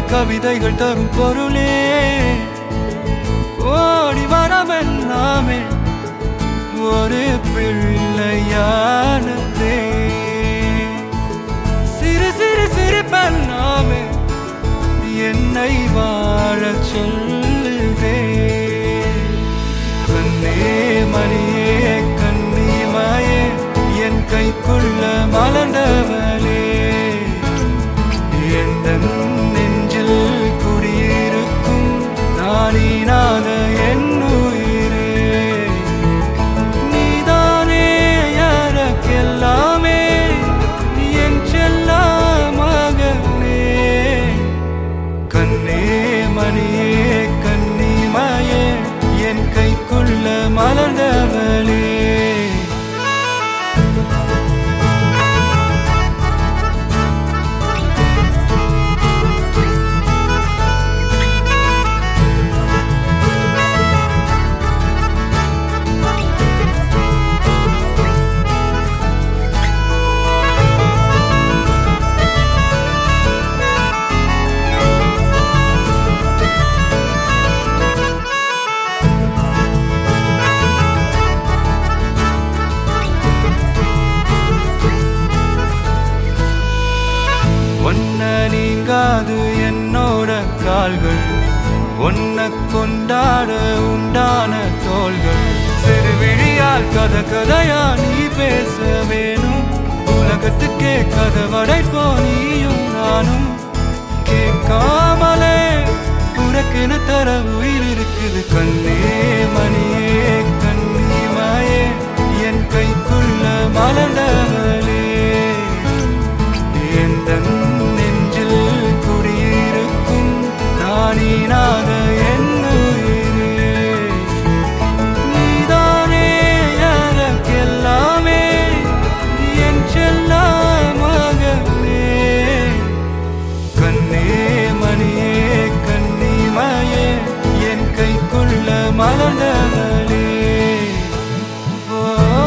கவிதைகள் தரும் பொருளே ஓடி வரமெல்லாமே ஒரு பிள்ளையானதே சிறு சிறு சிரிப்பெல்லாமே என்னை வாழச் சொல்லுதே கண்ணே மணியே கண்ணிமாயே என் கைக்குள்ள மலர்ந்தவளே எந்த நெஞ்சில் குடியிருக்கும் நானீனாத என் உயிரே நீதானே எனக்கெல்லாமே என் செல்ல மகனே கண்ணே மணியே கண்ணிமாயே என் கைக்குள்ள மலர்ந்தவளே ஒன்ன நீங்காது என்னோட கால்கள் ஒன்ன கொண்டாட உண்டான தோள்கள் சிறு விழியால் கத கதையா நீ பேச வேணும் உலகத்துக்கே கதவடைப்போ நீயும் நானும் கேட்காமலே உனக்கென தர உயிர் இருக்குது கண்ணே மணியே கண்ணிமாயே என் கைக்குள்ள மலர்ந்தவளே எந்த நெஞ்சில் குடியிருக்கும் நானீனாக என் உயிரே நீதானே எனக்கெல்லாமே என் செல்ல மகனே கண்ணே மணியே கண்ணிமாயே என் கைக்குள்ள மலர்ந்தவளே ஓ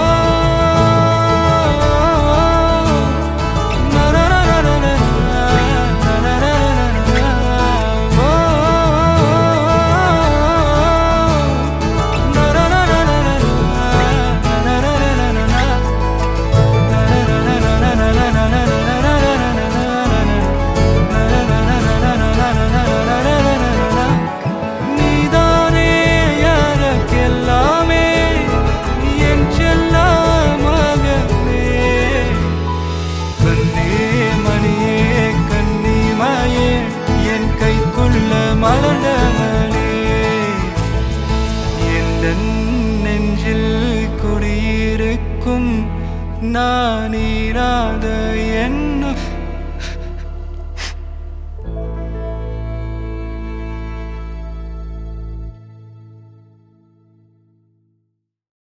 நீதானே எனக்கெல்லாமே என் செல்ல மகனே கண்ணே மணியே கண்ணிமாயே என் கைக்குள்ள மலர்ந்தவளே எந்த நெஞ்சில் குடியிருக்கும் நான் ஈராத என்ன